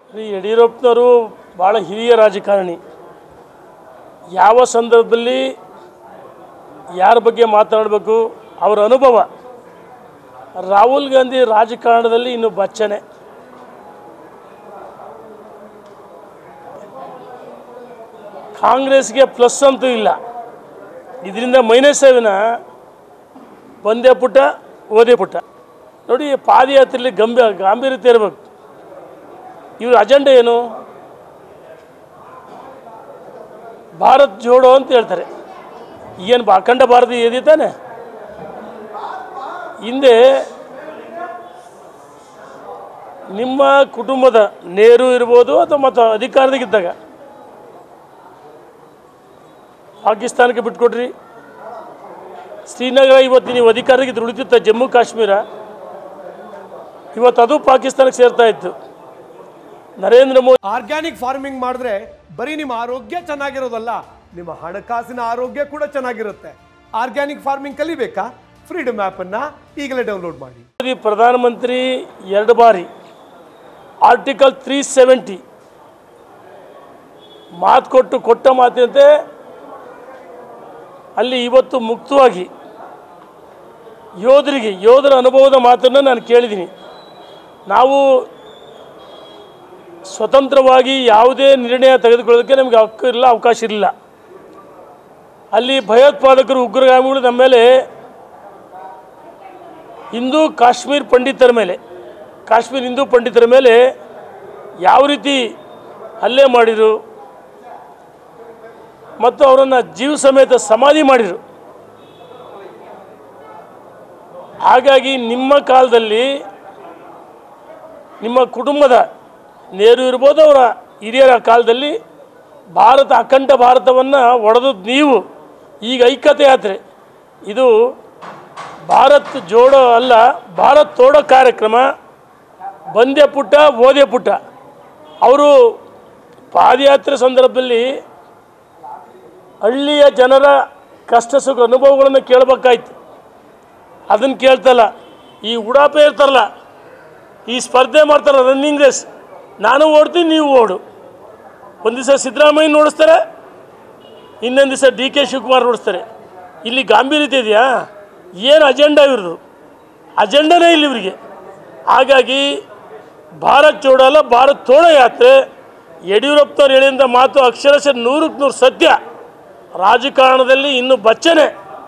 ಶ್ರೀ ಯಡಿಯೂರಪ್ಪನವರು ಭಾಳ ಹಿರಿಯ ರಾಜಕಾರಣಿ ಯಾವ ಸಂದರ್ಭದಲ್ಲಿ ಯಾರ ಬಗ್ಗೆ ಮಾತನಾಡಬೇಕು ಅವರ ಅನುಭವ ರಾಹುಲ್ ಗಾಂಧಿ ರಾಜಕಾರಣದಲ್ಲಿ ಇನ್ನು ಬಚ್ಚನೆ ಕಾಂಗ್ರೆಸ್ಗೆ ಪ್ಲಸ್ ಅಂತೂ ಇಲ್ಲ ಇದರಿಂದ ಮೈನಸ್ ವಿನ ಒಂದೇ ಪುಟ ಓದೇ ಪುಟ ನೋಡಿ ಪಾದಯಾತ್ರೆಯಲ್ಲಿ ಗಂಭೀರ ಗಾಂಭೀರ್ಯತೆ ಇರಬೇಕು ಇವ್ರ ಅಜೆಂಡಾ ಏನು ಭಾರತ್ ಜೋಡೋ ಅಂತ ಹೇಳ್ತಾರೆ ಏನು ಬಾ- ಅಖಂಡ ಭಾರತ ಇದೆ ತಾನೆ ಹಿಂದೆ ನಿಮ್ಮ ಕುಟುಂಬದ ನೇರು ಇರ್ಬೋದು ಅಥವಾ ಮತ್ತು ಅಧಿಕಾರದಾಗಿದ್ದಾಗ ಪಾಕಿಸ್ತಾನಕ್ಕೆ ಬಿಟ್ಕೊಟ್ರಿ ಶ್ರೀನಗರ ಇವತ್ತು ನೀವು ಅಧಿಕಾರಕ್ಕೆ ಉಳಿತಿತ್ತ ಜಮ್ಮು ಕಾಶ್ಮೀರ ಇವತ್ತು ಅದು ಪಾಕಿಸ್ತಾನಕ್ಕೆ ಸೇರ್ತಾ ಇತ್ತು ನರೇಂದ್ರ ಮೋದಿ ಆರ್ಗ್ಯಾನಿಕ್ ಫಾರ್ಮಿಂಗ್ ಮಾಡಿದ್ರೆ ಬರೀ ನಿಮ್ಮ ಆರೋಗ್ಯ ಚೆನ್ನಾಗಿರೋದಲ್ಲ ನಿಮ್ಮ ಹಣಕಾಸಿನ ಆರೋಗ್ಯ ಕೂಡ ಚೆನ್ನಾಗಿರುತ್ತೆ ಆರ್ಗ್ಯಾನಿಕ್ ಫಾರ್ಮಿಂಗ್ ಕಲಿಬೇಕಾ ಫ್ರೀಡಮ್ ಆ್ಯಪ್ ಅನ್ನ ಈಗಲೇ ಡೌನ್ಲೋಡ್ ಮಾಡಿ ಮೋದಿ ಪ್ರಧಾನಮಂತ್ರಿ ಎರಡು ಬಾರಿ ಆರ್ಟಿಕಲ್ ತ್ರೀ ಸೆವೆಂಟಿ ಮಾತು ಕೊಟ್ಟು ಕೊಟ್ಟ ಮಾತಿನಂತೆ ಅಲ್ಲಿ ಇವತ್ತು ಮುಕ್ತವಾಗಿ ಯೋಧರಿಗೆ ಯೋಧರ ಅನುಭವದ ಮಾತನ್ನು ನಾನು ಕೇಳಿದ್ದೀನಿ ನಾವು ಸ್ವತಂತ್ರವಾಗಿ ಯಾವುದೇ ನಿರ್ಣಯ ತೆಗೆದುಕೊಳ್ಳೋದಕ್ಕೆ ನಮಗೆ ಹಕ್ಕು ಇಲ್ಲ ಅವಕಾಶ ಇರಲಿಲ್ಲ ಅಲ್ಲಿ ಭಯೋತ್ಪಾದಕರು ಉಗ್ರಗಾಮಿಗಳು ನಮ್ಮ ಮೇಲೆ ಹಿಂದೂ ಕಾಶ್ಮೀರ್ ಪಂಡಿತರ ಮೇಲೆ ಕಾಶ್ಮೀರ್ ಹಿಂದೂ ಪಂಡಿತರ ಮೇಲೆ ಯಾವ ರೀತಿ ಹಲ್ಲೆ ಮಾಡಿದರು ಮತ್ತು ಅವರನ್ನು ಜೀವ ಸಮೇತ ಸಮಾಧಿ ಮಾಡಿದರು ಹಾಗಾಗಿ ನಿಮ್ಮ ಕಾಲದಲ್ಲಿ ನಿಮ್ಮ ಕುಟುಂಬದ ನೇರು ಇರ್ಬೋದು ಅವರ ಹಿರಿಯರ ಕಾಲದಲ್ಲಿ ಭಾರತ ಅಖಂಡ ಭಾರತವನ್ನು ಒಡೆದದ್ದು ನೀವು ಈಗ ಐಕ್ಯತೆ ಯಾತ್ರೆ ಇದು ಭಾರತ್ ಜೋಡೋ ಅಲ್ಲ ಭಾರತ್ ತೋಡೋ ಕಾರ್ಯಕ್ರಮ ಬಂದೆ ಪುಟ್ಟ ಓದೆ ಪುಟ್ಟ ಅವರು ಪಾದಯಾತ್ರೆ ಸಂದರ್ಭದಲ್ಲಿ ಹಳ್ಳಿಯ ಜನರ ಕಷ್ಟ ಸುಖ ಅನುಭವಗಳನ್ನು ಕೇಳಬೇಕಾಯ್ತು ಅದನ್ನು ಕೇಳ್ತಲ್ಲ ಈ ಉಡಾಪೆ ಇರ್ತಾರಲ್ಲ ಈ ಸ್ಪರ್ಧೆ ಮಾಡ್ತಾರೆ ರನ್ನಿಂಗ್ ರೇಸ್ ನಾನು ಓಡ್ತೀನಿ ನೀವು ಓಡು ಒಂದು ದಿವಸ ಸಿದ್ದರಾಮಯ್ಯ ನೋಡಿಸ್ತಾರೆ ಇನ್ನೊಂದು ದಿವಸ ಡಿ ಕೆ ಶಿವಕುಮಾರ್ ನೋಡಿಸ್ತಾರೆ ಇಲ್ಲಿ ಗಾಂಭೀರ್ಯತೆ ಇದೆಯಾ ಏನು ಅಜೆಂಡಾ ಇವ್ರದ್ದು ಅಜೆಂಡನೇ ಇಲ್ಲ ಇವರಿಗೆ ಹಾಗಾಗಿ ಭಾರತ್ ಜೋಡಲ್ಲ ಭಾರತ್ ತೋಡ ಯಾತ್ರೆ ಯಡಿಯೂರಪ್ಪನವ್ರು ಹೇಳಿದ ಮಾತು ಅಕ್ಷರಶಃ ನೂರಕ್ಕೆ ನೂರು ಸತ್ಯ ರಾಜಕಾರಣದಲ್ಲಿ ಇನ್ನು ಬಚ್ಚನೆ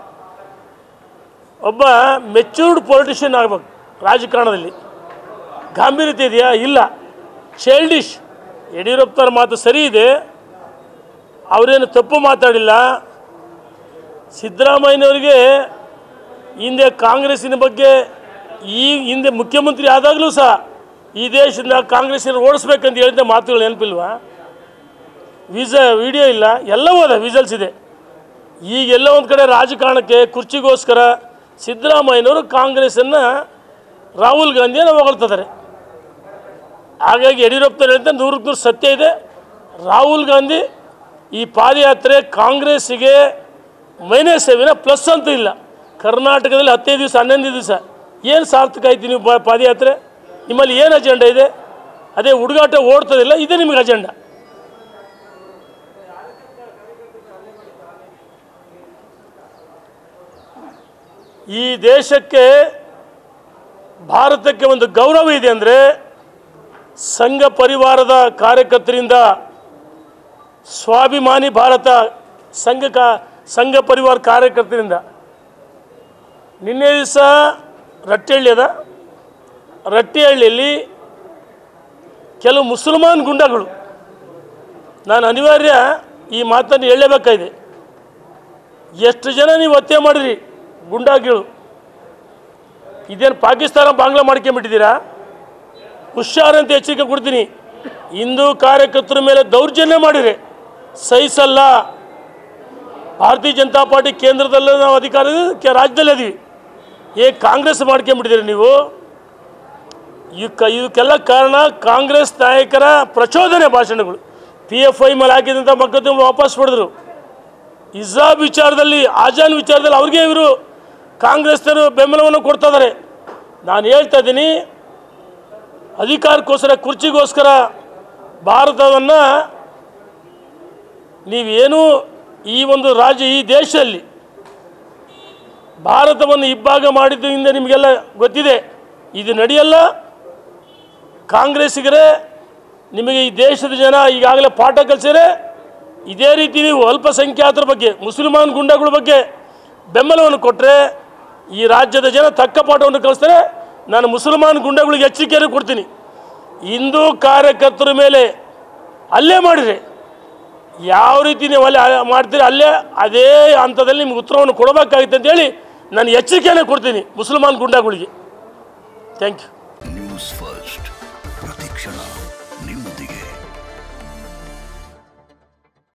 ಒಬ್ಬ ಮೆಚ್ಯೂರ್ಡ್ ಪೊಲಿಟಿಷಿಯನ್ ಆಗ್ಬೇಕು ರಾಜಕಾರಣದಲ್ಲಿ ಗಾಂಭೀರ್ಯತೆ ಇದೆಯಾ ಇಲ್ಲ ಚೈಲ್ಡಿಶ್ ಯಡಿಯೂರಪ್ಪನವ್ರ ಮಾತು ಸರಿ ಇದೆ ಅವರೇನು ತಪ್ಪು ಮಾತಾಡಿಲ್ಲ ಸಿದ್ದರಾಮಯ್ಯನವರಿಗೆ ಹಿಂದೆ ಕಾಂಗ್ರೆಸ್ಸಿನ ಬಗ್ಗೆ ಈ ಹಿಂದೆ ಮುಖ್ಯಮಂತ್ರಿ ಆದಾಗಲೂ ಸಹ ಈ ದೇಶದಿಂದ ಕಾಂಗ್ರೆಸ್ಸಿನ ಓಡಿಸ್ಬೇಕಂತ ಹೇಳಿದ ಮಾತುಗಳು ನೆನಪಿಲ್ವಾ ವಿಸ ವಿಡಿಯೋ ಇಲ್ಲ ಎಲ್ಲವೂ ಅದ ವಿಸಲ್ಸ್ ಇದೆ ಈಗೆಲ್ಲ ಒಂದು ಕಡೆ ರಾಜಕಾರಣಕ್ಕೆ ಕುರ್ಚಿಗೋಸ್ಕರ ಸಿದ್ದರಾಮಯ್ಯನವರು ಕಾಂಗ್ರೆಸ್ಸನ್ನು ರಾಹುಲ್ ಗಾಂಧಿಯನ್ನು ಹೊಗಳ್ತಿದ್ದಾರೆ ಹಾಗಾಗಿ ಯಡಿಯೂರಪ್ಪನವ್ರು ಹೇಳ್ತಾರೆ ನೂರಕ್ಕೆ ನೂರು ಸತ್ಯ ಇದೆ ರಾಹುಲ್ ಗಾಂಧಿ ಈ ಪಾದಯಾತ್ರೆ ಕಾಂಗ್ರೆಸ್ಸಿಗೆ ಮೈನಸ್ ಸೇವಿನ ಪ್ಲಸ್ ಅಂತೂ ಇಲ್ಲ ಕರ್ನಾಟಕದಲ್ಲಿ ಹತ್ತೈದು ದಿವಸ ಹನ್ನೊಂದು ದಿವಸ ಏನು ಸಾರ್ಥಕ ಆಯ್ತು ನೀವು ಪಾ- ಪಾದಯಾತ್ರೆ ನಿಮ್ಮಲ್ಲಿ ಏನು ಅಜೆಂಡಾ ಇದೆ ಅದೇ ಹುಡುಗಾಟ ಓಡ್ತದಿಲ್ಲ ಇದೇ ನಿಮಗೆ ಅಜೆಂಡಾ ಈ ದೇಶಕ್ಕೆ ಭಾರತಕ್ಕೆ ಒಂದು ಗೌರವ ಇದೆ ಅಂದರೆ ಸಂಘ ಪರಿವಾರದ ಕಾರ್ಯಕರ್ತರಿಂದ ಸ್ವಾಭಿಮಾನಿ ಭಾರತ ಸಂಘ ಕಾ ಸಂಘ ಪರಿವಾರ ಕಾರ್ಯಕರ್ತರಿಂದ ನಿನ್ನೆ ದಿವಸ ರಟ್ಟಿಹಳ್ಳಿ ಅದ ರಟ್ಟಿಹಳ್ಳಿಯಲ್ಲಿ ಕೆಲವು ಮುಸಲ್ಮಾನ್ ಗುಂಡಗಳು ನಾನು ಅನಿವಾರ್ಯ ಈ ಮಾತನ್ನು ಹೇಳಲೇಬೇಕಾಗಿದೆ ಎಷ್ಟು ಜನ ನೀವು ಹತ್ಯೆ ಮಾಡಿರಿ ಗುಂಡಾಗಿಗಳು ಇದೇನು ಪಾಕಿಸ್ತಾನ ಬಾಂಗ್ಲಾ ಮಾಡ್ಕೊಂಬಿಟ್ಟಿದ್ದೀರಾ ಹುಷಾರಂತ ಎಚ್ಚರಿಕೆ ಕೊಡ್ತೀನಿ ಹಿಂದೂ ಕಾರ್ಯಕರ್ತರ ಮೇಲೆ ದೌರ್ಜನ್ಯ ಮಾಡಿರಿ ಸಹಿಸಲ್ಲ ಭಾರತೀಯ ಜನತಾ ಪಾರ್ಟಿ ಕೇಂದ್ರದಲ್ಲೂ ನಾವು ಅಧಿಕಾರ ಕೆ- ರಾಜ್ಯದಲ್ಲಿ ಅದೀವಿ ಏ ಕಾಂಗ್ರೆಸ್ ಮಾಡ್ಕೊಂಬಿಟ್ಟಿದ್ದೀರಿ ನೀವು ಇವಕ್ಕ ಇವಕ್ಕೆಲ್ಲ ಕಾರಣ ಕಾಂಗ್ರೆಸ್ ನಾಯಕರ ಪ್ರಚೋದನೆ ಭಾಷಣಗಳು ಪಿ ಎಫ್ ಐ ಮೇಲೆ ಹಾಕಿದಂಥ ಮಕ್ಕಳು ವಾಪಸ್ ಪಡೆದ್ರು ಹಿಜಾಬ್ ವಿಚಾರದಲ್ಲಿ ಆಜಾನ್ ವಿಚಾರದಲ್ಲಿ ಅವ್ರಿಗೆ ಇವರು ಕಾಂಗ್ರೆಸ್ನವರು ಬೆಂಬಲವನ್ನು ಕೊಡ್ತಾ ಇದ್ದಾರೆ ನಾನು ಹೇಳ್ತಾ ಇದ್ದೀನಿ ಅಧಿಕಾರಕ್ಕೋಸ್ಕರ ಕುರ್ಚಿಗೋಸ್ಕರ ಭಾರತವನ್ನು ನೀವೇನು ಈ ಒಂದು ರಾಜ್ಯ ಈ ದೇಶದಲ್ಲಿ ಭಾರತವನ್ನು ಇಬ್ಬಾಗ ಮಾಡಿದ್ದರಿಂದ ನಿಮಗೆಲ್ಲ ಗೊತ್ತಿದೆ ಇದು ನಡೆಯಲ್ಲ ಕಾಂಗ್ರೆಸ್ಸಿಗರೇ ನಿಮಗೆ ಈ ದೇಶದ ಜನ ಈಗಾಗಲೇ ಪಾಠ ಕಲಿಸಿದರೆ ಇದೇ ರೀತಿ ನೀವು ಅಲ್ಪಸಂಖ್ಯಾತರ ಬಗ್ಗೆ ಮುಸಲ್ಮಾನ್ ಗುಂಡಗಳ ಬಗ್ಗೆ ಬೆಂಬಲವನ್ನು ಕೊಟ್ಟರೆ ಈ ರಾಜ್ಯದ ಜನ ತಕ್ಕ ಪಾಠವನ್ನು ಕಲಿಸ್ತಾರೆ ನಾನು ಮುಸಲ್ಮಾನ್ ಗುಂಡಗಳಿಗೆ ಎಚ್ಚರಿಕೆಯನ್ನು ಕೊಡ್ತೀನಿ ಹಿಂದೂ ಕಾರ್ಯಕರ್ತರ ಮೇಲೆ ಅಲ್ಲೇ ಮಾಡಿರಿ ಯಾವ ರೀತಿ ನೀವು ಅಲ್ಲಿ ಆ- ಮಾಡ್ತೀರಿ ಅಲ್ಲೇ ಅದೇ ಹಂತದಲ್ಲಿ ನಿಮ್ಗೆ ಉತ್ತರವನ್ನು ಕೊಡಬೇಕಾಗಿತ್ತು ಅಂತೇಳಿ ನಾನು ಎಚ್ಚರಿಕೆಯನ್ನು ಕೊಡ್ತೀನಿ ಮುಸಲ್ಮಾನ್ ಗುಂಡಗಳಿಗೆ ಥ್ಯಾಂಕ್ ಯು ನ್ಯೂಸ್ ಫಸ್ಟ್ ಪ್ರತಿಕ್ಷಣ